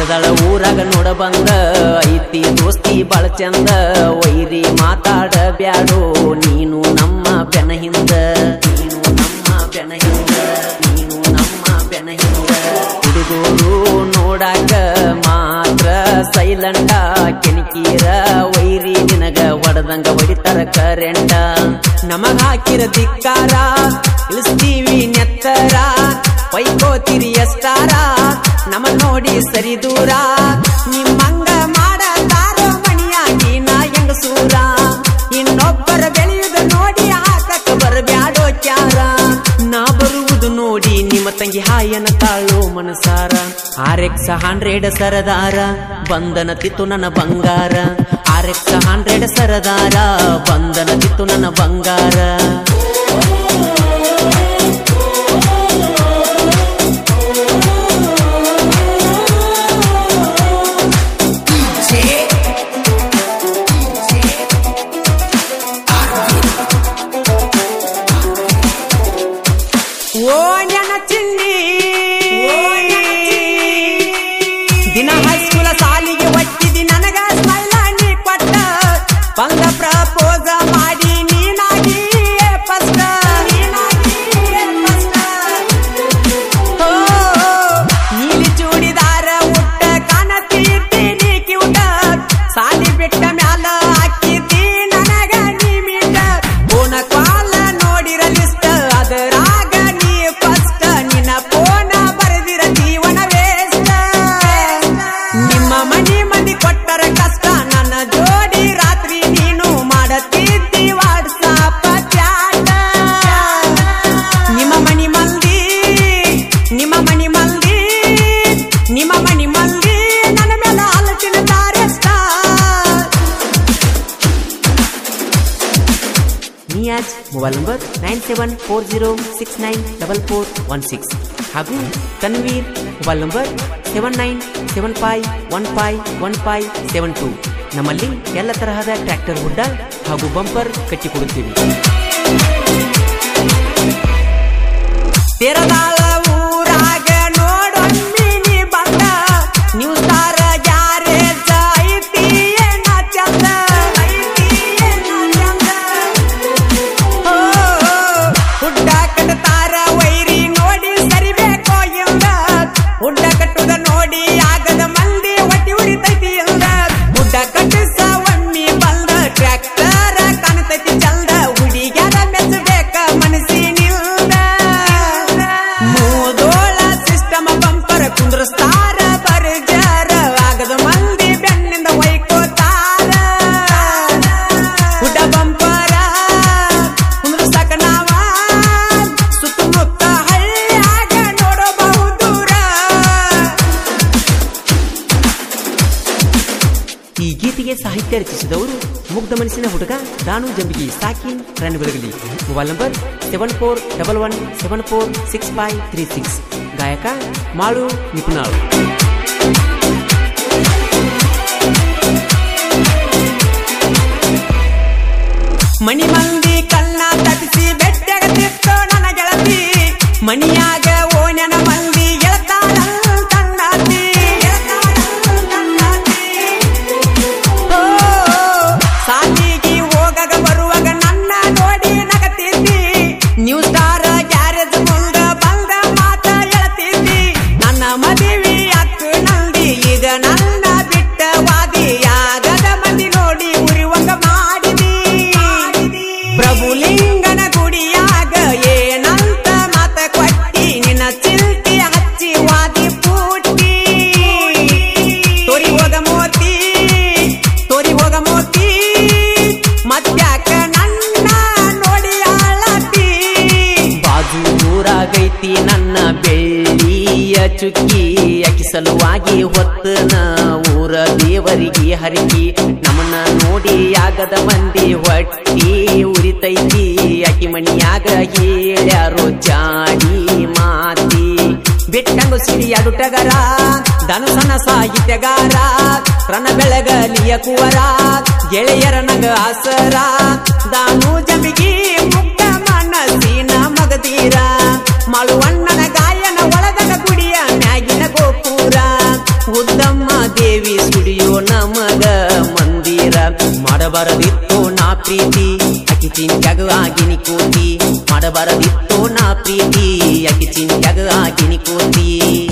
ನಡೆದಳ ಊರಾಗ ನೋಡ ಬಂದ ಐತಿ ದೋಸ್ತಿ ಬಾಳ ಚಂದ ವೈರಿ ಮಾತಾಡ ಬ್ಯಾಡೋ ನೀನು ನಮ್ಮ ಬೆನ ಹಿಂದ ನೀನು ನಮ್ಮ ಬೆನ ಹಿಂದ ನೀನು ನಮ್ಮ ಬೆನ ಹಿಂದ ಹುಡುಗರು ನೋಡಾಕ ಮಾತ್ರ ಸೈಲೆಂಟ ಕೆಣಕೀರ ವೈರಿ ನಿನಗ ಹೊಡೆದಂಗ ಹೊಡಿತಾರ ಕರೆಂಟ ನಮಗ ಹಾಕಿರ ಧಿಕ್ಕಾರ ಇಳಿಸ್ತೀವಿ ನೆತ್ತರ ಪೈಕೋತಿರಿ ಎಷ್ಟಾರ ನಮ್ಮ ನೋಡಿ ಸರಿ ದೂರ ನಿಮ್ಮಂಗ ಮಾಡತಾರೋ ಮಣಿಯಾಗಿ ನಾ ಹೆಂಗಸೂರ ಇನ್ನೊಬ್ಬರ ಬೆಳೆಯುವುದು ನೋಡಿ ಹಾಕಕ್ಕ ಬರಬ್ಯಾಡೋ ಕ್ಯಾರ ನಾ ಬರುವುದು ನೋಡಿ ನಿಮ್ಮ ತಂಗಿ ಹಾಯನ ತಾಳೋ ಮನಸಾರ ಆರ್ ಎಕ್ಸ್ ಹಂಡ್ರೆಡ್ ಸರದಾರ ಬಂಧನ ತಿತ್ತು ನನ್ನ ಬಂಗಾರ ಆರ್ ಎಕ್ಸ್ ಹಂಡ್ರೆಡ್ ಸರದಾರ ಬಂಧನ ತಿತ್ತು ನನ್ನ ಬಂಗಾರ ಓ ನನ್ನ ಚಿನ್ನಿ ದಿನ ಹೈಸ್ಕೂಲ ಸಾಲಿಗೆ ಒಟ್ಟಿದಿ ನನಗ ಸ್ಮೈಲ ನೀ ಕೊಟ್ಟ ಬಂದ ಪ್ರಪೋಸ ಮಾಡಿ ನೀನಾಗಿ ಫಸ್ಟ್ ಓ ನೀಲಿ ಚೂಡಿದಾರ ಉಟ್ಟ ಕಾಣತೀರ್ತಿ ನೀ ಕಿವುಟ ಸಾಲಿ ಬಿಟ್ಟ ಮ್ಯಾಲ ಹಾಕಿದ್ದಿ ನನಗ ನೀ ಮಿಟ್ಟ ಫೋನ ಕಾಲ ನೋಡಿರ ಲಿಸ್ಟ್ ಅದರಾಗ ನೀ ಫಸ್ಟ್ ನಿನ್ನ ಫೋನ ಬರೆದಿರ ಜೀವನ ವೇಸ್ಟ್ ನಿಮ್ಮ ಮನಿ ಮಂದಿ ಕೊಟ್ಟರ ಕಷ್ಟ ನನ್ನ ಜೋಡಿ ರಾತ್ರಿ ನೀನು ಮಾಡತಿದ್ದಿ ವಾಟ್ಸಾಪ್ ಚಾಟ ನಿಮ್ಮ ಮನಿ ಮಂದಿ ನಿಮ್ಮ ಮನಿ ಮಂದಿ ನಿಮ್ಮ ಮನಿ ಮಂದಿ ನನ್ನ ಮೇಲೆ ಆಲೋಚನೆ ತಾರೆಷ್ಟ Niyaz mobile number nine seven four zero six nine double four one six ಹಾಗೂ Tanveer mobile number seven nine seven five one five one five seven two ನಮ್ಮಲ್ಲಿ ಎಲ್ಲ ತರಹದ ಟ್ರ್ಯಾಕ್ಟರ್ ಹುಡ್ಡ ಹಾಗೂ ಬಂಪರ್ ಕಟ್ಟಿಕೊಡುತ್ತೀವಿ ತೆರದಾಳ ಊರಾಗ ನೋಡೊಮ್ಮಿ ನೀ ಬಂದ ನ್ಯೂಸ್ ತಾರ ಗ್ಯಾರೇಜ್ ಐತಿ ಏನ ಚಂದ ಐತಿ ಏನ ಚಂದ ಓ, ಹುಡ್ಡ ಕಟ್ತಾರ ವೈರಿ ನೋಡಿ ಸರಿಬೇಕೋ ಇಲ್ದ ಹುಡ್ಡ ಕಟ್ಟುದ ನೋಡಿ ಆಗದ ಮಂದಿ ಒಟ್ಟಿ ಉರಿತೈತಿ ಇಲ್ದ ಹುಡ್ಡ ಕಟ್ಟಿಸ ಒಮ್ಮಿ ಬಂದ ಟ್ರ್ಯಾಕ್ಟರ್ ಕಾಣತೈತಿ ಚಲ್ದ ಹುಡುಗ್ಯಾರ ಮೆಚ್ಚಬೇಕ ಮನಸ್ಸಿನಿಲ್ದ ಮೂದೋಳ ಸಿಸ್ಟಮ್ ಬಂಪರ್ ಕುಂದ್ರಸ್ತಾರ ಬರ್ಜಾರ ಆಗದ ಮಂದಿ ಬೆನ್ನಿಂದ ಒಯ್ಕೋತಾರ ಹುಡ್ಡ ಬಂಪರ ಕುಂದ್ರಸಾಕ ನಾವ ಸುತ್ತಮುತ್ತ ಹಳ್ಳಿಯಾಗ ನೋಡಬಹುದೂರ ಈ ಗೀತೆಗೆ ಸಾಹಿತ್ಯ ರಚಿಸಿದವರು ಮುಗ್ಧ ಮನಸ್ಸಿನ ಹುಡುಗ ದಾನು ಜಂಬಿಗಿ ಸಾಕಿನ್ ರನ್ ಬೆಳಗಲಿ mobile number seven four double one seven four six five three six ಗಾಯಕ ಮಾಳು ನಿಪುಣಾಳು ಮಣಿ ಮಂದಿ ಕಣ್ಣ ತಪ್ಪಿಸಿ ಬೆಟ್ಟಗತ್ತಿತ್ತು ನನ್ನ ಗೆಳತಿ ಮಣಿಯಾಗ ಓಣ್ಯನ ಮಂದಿ ಗೆಳತಾಳ ತನ್ನತಿ ಓ, ಸಾಲಿಗೆ ಹೋಗಾಗ ಬರುವಾಗ ನನ್ನ ನೋಡಿ ನಗತಿದ್ದಿ ನ್ಯೂ ಸ್ಟಾರ್ ಗ್ಯಾರೇಜ್ ಮುಂದ ಬಂದ ಮಾತ ಹೇಳ್ತಿದ್ದಿ ನನ್ನ ಮದುವೆ ಅಕ್ಕ ನಂದಿ ಈಗ ನನ್ನ ಬಿಟ್ಟ ವಾದಿಯಾಗದ ಮಂದಿ ನೋಡಿ ಉರಿವಂಗ ಮಾಡಿದಿ ಪ್ರಭುಲಿಂಗನ ಗುಡಿಯಾಗ ಏನಂತ ಮಾತ ಕೊಟ್ಟಿ ನಿನ್ನ ಚಿಲ್ತಿ ಹಚ್ಚಿ ವಾದಿ ಪೂಟಿ ತೋರಿ ಹೋಗ ಮೋತಿ ತೋರಿ ಹೋಗ ಮೋತಿ ಮತ್ತ್ಯಾಕ ನನ್ನ ನೋಡಿ ಆಳತಿ ಬಾಜು ಊರಾಗೈತಿ ನನ್ನ ಬೆಳ್ಳಿಯ ಚುಕ್ಕಿ ಅಕ್ಕಿ ಸಲುವಾಗಿ ಹೊತ್ತನ ಊರ ದೇವರಿಗೆ ಹರಿಕಿ ನಮ್ಮನ್ನ ನೋಡಿ ಆಗದ ಮಂದಿ ಹೊಟ್ಟಿ ಉರಿತೈತಿ ಅಕ್ಕಿ ಮಣಿಯಾಗ ಹೇಳ್ಯಾರೋ ಜಾಡಿ ಮಾತಿ ಬಿಟ್ಟಂಗು ಸಿಡಿಯಾಡು ಟಗರ ಧನುಸನ ಸಾಹಿತ್ಯಗಾರ ರಣ ಬೆಳಗಲಿಯ ಕುವರ ಗೆಳೆಯರ ನಗ ಆಸರ ದಾನು ಜಂಬಿಗಿ ಮುಕ್ತ ಮನಸ್ಸಿನ ಮಗದೀರ ಮಾಳುವಣ್ಣನ ಗಾಯನ ಒಳಗದ ಗುಡಿಯ ಮ್ಯಾಗಿನ ಗೋಪುರ ಉದ್ದಮ್ಮ ದೇವಿ ಸ್ಟುಡಿಯೋ ನಮಗ ಮಂದಿರ ಮಾಡಬಾರದಿತ್ತು ನಾ ಪ್ರೀತಿ ಅಕ್ಕಿ ಚಿಂತ್ಯಾಗ ಆಗಿನಿ ಕೋತಿ ಮಾಡಬಾರದಿತ್ತು ನಾ ಪ್ರೀತಿ ಅಕ್ಕಿ ಚಿಂತ್ಯಾಗ ಆಗಿನಿ ಕೋತಿ